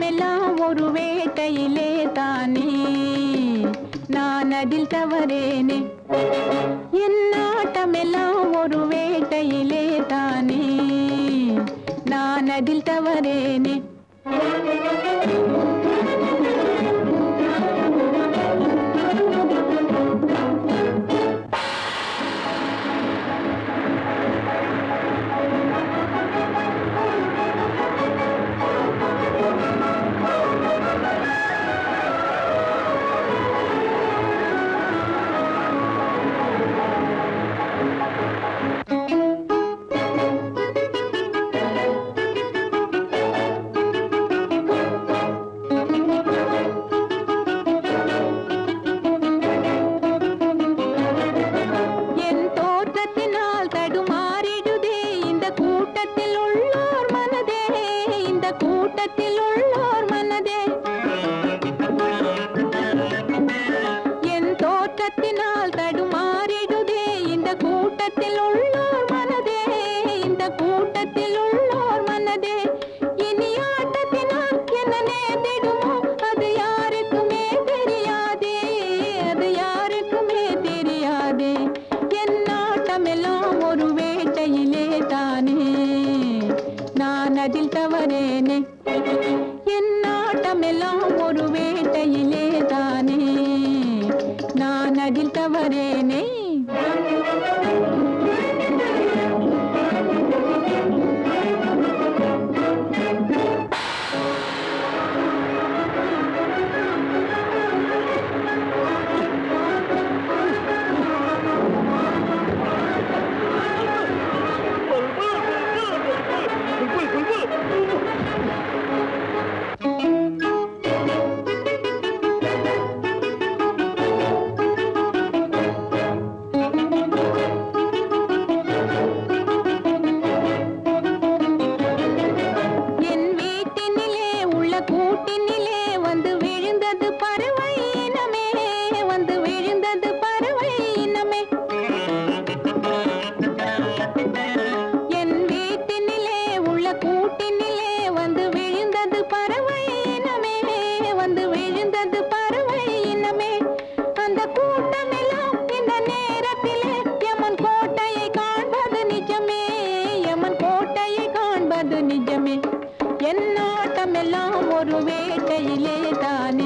நாட்டமெல்லாம் ஒரு வேட்டையிலே தானே நான் அதில் தவறேனே என் நாட்டமெல்லாம் ஒரு வேட்டையிலே தானே நான் அதில் தவறேனே என் தோற்றத்தினால் தடுமாறிடுதே இந்த கூட்டத்தில் உள்ளோர் மனதே இந்த கூட்டத்தில் உள்ளோர் மனதே என் தோற்றத்தினால் தடுமாறிடுதே இந்த கூட்டத்தில் உள்ளோர் மனதே இந்த கூட்டத்தில் உள்ளோர் மனதே இனி ஆட்டத்தினால் என்ன நேர்ந்திடுமோ அது யாருக்குமே தெரியாதே அது யாருக்குமே தெரியாதே என் நாட்டமெல்லாம் ஒரு வேட்டையிலே தானே நான் அதில் தவறேனே என் நாட்டமெல்லாம் ஒரு வேட்டையிலே தானே நான் அதில் தவறேனே என் வீட்டினிலே உள்ள கூட்டினிலே வந்து விழுந்தது பறவை இனமே வந்து விழுந்தது பறவை இனமே என் வீட்டினிலே உள்ள கூட்டினிலே வந்து விழுந்தது பறவை இனமே வந்து விழுந்தது பறவை இனமே அந்த கூட்டமெல்லாம் இந்த நேரத்திலே யமன் கோட்டையை காண்பது நிஜமே யமன் கோட்டையை காண்பது நிஜமே என் நாட்டமெல்லாம் ஒரு வேட்டையிலே தானே